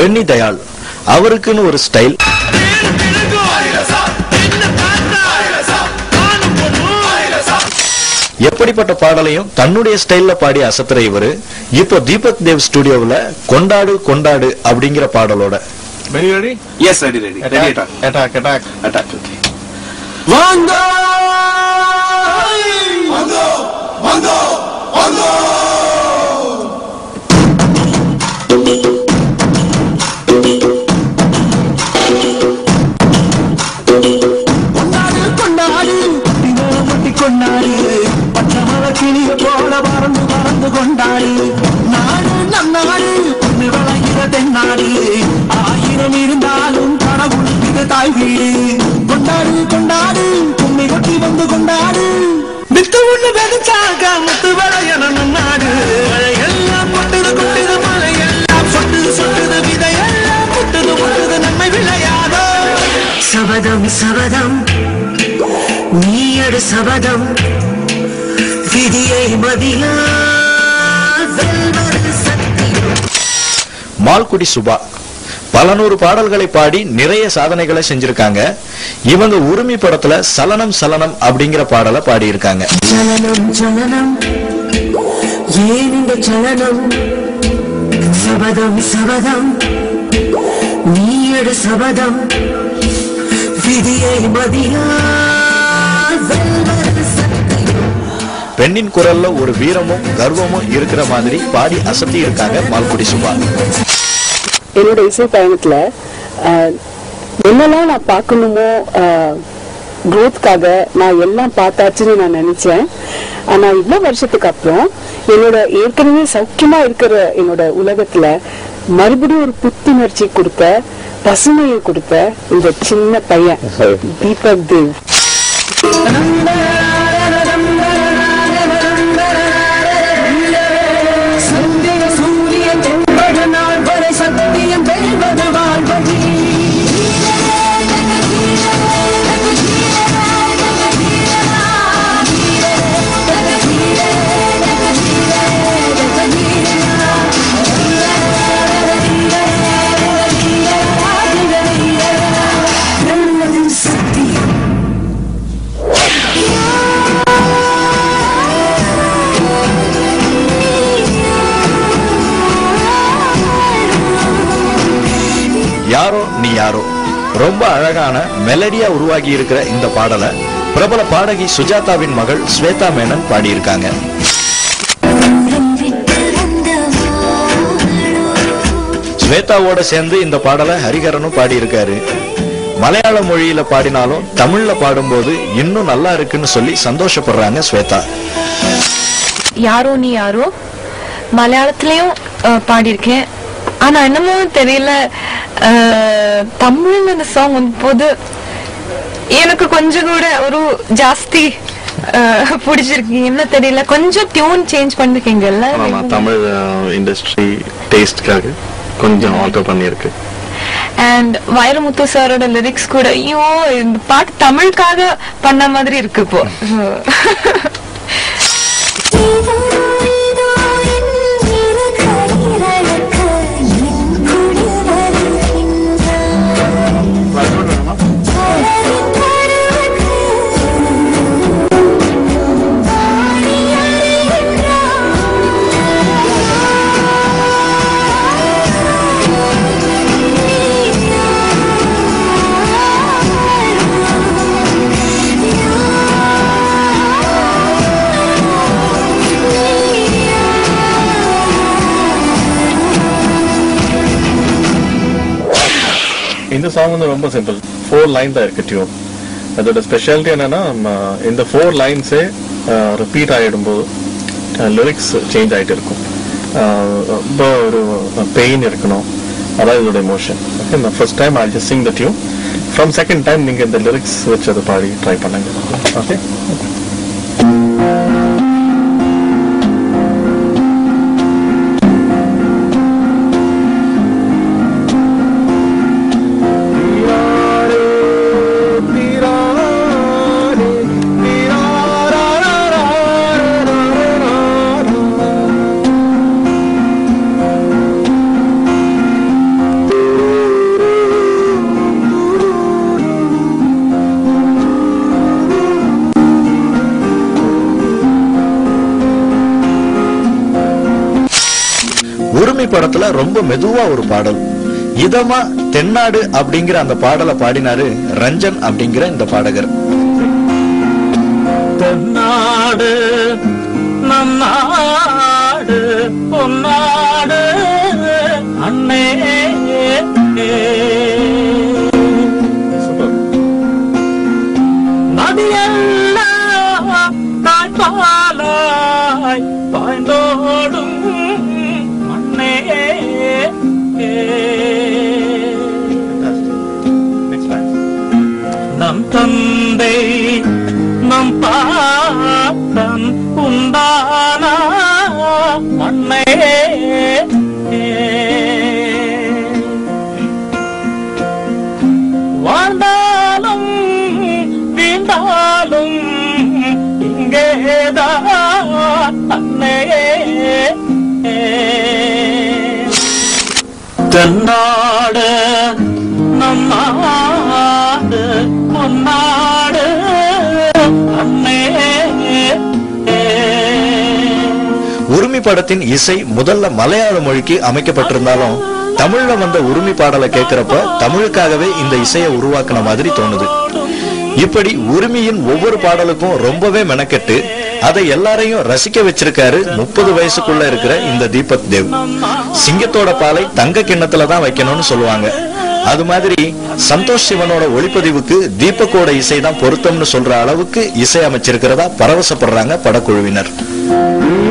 Penney Dayal அவருக்குன்னு ஒரு style எப்படிப்பட்ட பாடலையும் தன்னுடைய ஸ்டைல்ல பாடி அசத்துற இவரு இப்போ தீபக் தேவ் ஸ்டுடியோவுல கொண்டாடு கொண்டாடு அப்படிங்கிற பாடலோட Very ready? Yes, ready, ready. Ready, Attack, attack. attack, attack. Attack, okay. கொண்டாடு கொண்டாடு முட்டி கொண்டாடு பச்சமர கிளிய போல பறந்து பறந்து கொண்டாடு நாடு நம் நாடு பொண்ணு விளைகிற தென்னாடு ஆயிரம் இருந்தாலும் கடவுள் இது தாய் வீடு கொண்டாடு கொண்டாடு கும்மி கொட்டி வந்து கொண்டாடு வித்து ஒண்ணு வெடிச்சாக முத்து விளையன நம் நாடு எல்லாம் கொட்டுது கொட்டுது மழை எல்லாம் சொட்டுது சொட்டுது விதை எல்லாம் கொட்டுது கொட்டுது நன்மை விளையாதோ சபதம் சபதம் நீயடு சபதம் விதியை மதியா வெல்வது சத்தியம் மால்குடி சுபா பல நூறு பாடல்களை பாடி நிறைய சாதனைகளை செஞ்சிருக்காங்க இவங்க உரிமை படத்துல சலனம் சலனம் அப்படிங்கிற பாடலை பாடியிருக்காங்க ஜனனம் ஜனனம் ஏன் இந்த சலனம் சபதம் சபதம் நீயடு சபதம் விதியை மதியா வெல்வது சத்தியம் பெண்ணின் குரல்ல ஒரு வீரமும் கர்வமும் இருக்கிற மாதிரி பாடி அசத்தி இருக்காங்க மால்குடி சுபா என்னோட இசை பயணத்துல ஆஹ், என்னெல்லாம் நான் பார்க்கணுமோ க்ரோத்காக நான் எல்லாம் பார்த்தாச்சுன்னு நான் நினைச்சேன் ஆனா இவ்வளவு வருஷத்துக்கு அப்புறம் என்னோட ஏற்கனவே சௌக்கியமா இருக்கிற என்னோட உலகத்துல மறுபடியும் ஒரு புத்துணர்ச்சி கொடுத்த பசுமையை கொடுத்த இந்த சின்ன பையன் தீபக் தேவ் சந்திர சூரியன் தென்படு நாள் வரை சத்தியம் வெல்வது வாழ்வதி வெல்வது சத்தியம் யாரோ நீ யாரோ ரொம்ப அழகான மெலடியா உருவாகி இருக்கிற இந்த பாடலை பிரபல பாடகி சுஜாதாவின் மகள் ஸ்வேதா மேனன் பாடியிருக்காங்க ஸ்வேதாவோட சேர்ந்து இந்த பாடலை ஹரிஹரனும் பாடியிருக்காரு மலையாள மொழியில பாடினாலும் தமிழ்ல பாடும்போது இன்னும் நல்லா இருக்குன்னு சொல்லி சந்தோஷப்படுறாங்க ஸ்வேதா யாரோ நீ யாரோ மலையாளத்திலயும் அஹ், பாடியிருக்கேன் ஆனா என்னமோ தெரியல அஹ், தமிழ்ல அந்த சாங் வந்தபோது எனக்கு கொஞ்சம் கூட ஒரு ஜாஸ்தி அஹ், பிடிச்சிருக்கு என்ன தெரியல கொஞ்சம் டியூன் சேஞ்ச் பண்ணிருக்கீங்கல்ல ஆமா தமிழ் இண்டஸ்ட்ரி டேஸ்ட்காக கொஞ்சம் ஆல்டர் பண்ணியிருக்கு அண்ட் வைரமுத்து சாரோட லிரிக்ஸ் கூட ஐயோ இந்த பாட்டு தமிழுக்காக பண்ண மாதிரி இருக்கு இப்போ இந்த சாங் வந்து ரொம்ப சிம்பிள் ஃபோர் லைன் தான் இருக்கு டியூன் அதோட ஸ்பெஷாலிட்டி என்னன்னா ம, இந்த ஃபோர் லைன்ஸே ரிப்பீட் ஆகிடும்போது லிரிக்ஸ் சேஞ்ச் ஆகிட்டு இருக்கும் அஹ், ரொம்ப ஒரு பெயின் இருக்கணும் அதான் இதோட எமோஷன் ஓகே இந்த first time I just sing the tune from second time நீங்கள் இந்த லிரிக்ஸ் வச்சு அதை பாடி ட்ரை பண்ணுங்க ஓகே Thank படத்துல ரொம்ப மெதுவா ஒரு பாடல் இதமா தென்னாடு அப்படிங்கிற அந்த பாடலை பாடினாரு ரஞ்சன் அப்படிங்கிற இந்த பாடகர் தென்னாடு நம் நாடு பொன்னாடு அண்ணே சூப்பர் நதியெல்லாம் தாய்ப்பாலாய் பாய்ந்தோடும் மண்ணே நெக்ஸ்ட் லைன் நம் தந்தை நம் பாட்டன் உண்டானா மண்ணே வாழ்ந்தாலும் வீண்டாலும் இங்கேதான் அண்ணே தென்னாடு நம் நாடு பொன்னாடு அண்ணே உரிமை படத்தின் இசை முதல்ல மலையாள மொழிக்கு அமைக்கப்பட்டிருந்தாலும் தமிழ்ல வந்த உரிமை பாடலை கேட்கிறப்ப தமிழுக்காகவே இந்த இசையை உருவாக்குன மாதிரி தோணுது இப்படி உரிமையின் ஒவ்வொரு பாடலுக்கும் ரொம்பவே மெனக்கெட்டு அதை எல்லாரையும் ரசிக்க வச்சிருக்காரு முப்பது வயசுக்குள்ள இருக்கிற இந்த தீபக் தேவ் சிங்கத்தோட பாலை தங்க கிண்ணத்துல தான் வைக்கணும்னு சொல்லுவாங்க அது மாதிரி சந்தோஷ் சிவனோட ஒளிப்பதிவுக்கு தீபக்கோட இசை தான் பொருத்தம்னு சொல்ற அளவுக்கு இசை அமைச்சிருக்கிறதா பரவசப்படுறாங்க படக்குழுவினர்